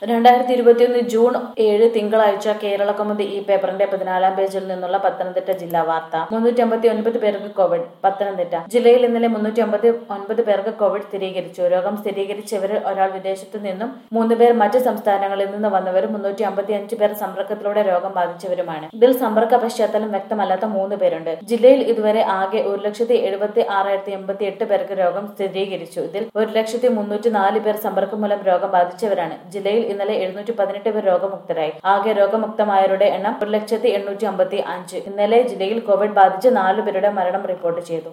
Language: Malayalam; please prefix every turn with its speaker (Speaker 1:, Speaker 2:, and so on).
Speaker 1: രണ്ടായിരത്തി ഇരുപത്തിയൊന്ന് ജൂൺ ഏഴ് തിങ്കളാഴ്ച കേരള കൗമുദി ഈ പേപ്പറിന്റെ പതിനാലാം പേജിൽ നിന്നുള്ള പത്തനംതിട്ട ജില്ലാ വാർത്ത മുന്നൂറ്റി അമ്പത്തി ഒൻപത് പേർക്ക് കോവിഡ് പത്തനംതിട്ട ജില്ലയിൽ ഇന്നലെ മുന്നൂറ്റി അമ്പത്തി ഒൻപത് പേർക്ക് കോവിഡ് സ്ഥിരീകരിച്ചു രോഗം സ്ഥിരീകരിച്ചവരിൽ ഒരാൾ വിദേശത്തു നിന്നും മൂന്ന് പേർ മറ്റ് സംസ്ഥാനങ്ങളിൽ നിന്ന് വന്നവരും മുന്നൂറ്റി അമ്പത്തി അഞ്ച് പേർ സമ്പർക്കത്തിലൂടെ രോഗം ബാധിച്ചവരുമാണ് ഇതിൽ സമ്പർക്ക പശ്ചാത്തലം വ്യക്തമല്ലാത്ത മൂന്ന് പേരുണ്ട് ജില്ലയിൽ ഇതുവരെ ആകെ ഒരു ലക്ഷത്തി എഴുപത്തി ആറായിരത്തി എൺപത്തി എട്ട് പേർക്ക് രോഗം സ്ഥിരീകരിച്ചു ഇതിൽ ഒരു ലക്ഷത്തി മുന്നൂറ്റി നാല് പേർ സമ്പർക്കം മൂലം രോഗം ബാധിച്ചവരാണ് ജില്ലയിൽ ഇന്നലെ എഴുന്നൂറ്റി പതിനെട്ട് പേർ രോഗമുക്തരായി ആകെ രോഗമുക്തമായവരുടെ എണ്ണം ഒരു ലക്ഷത്തി എണ്ണൂറ്റി അമ്പത്തി അഞ്ച് ഇന്നലെ ജില്ലയിൽ കോവിഡ് ബാധിച്ച് നാലു പേരുടെ മരണം റിപ്പോർട്ട് ചെയ്തു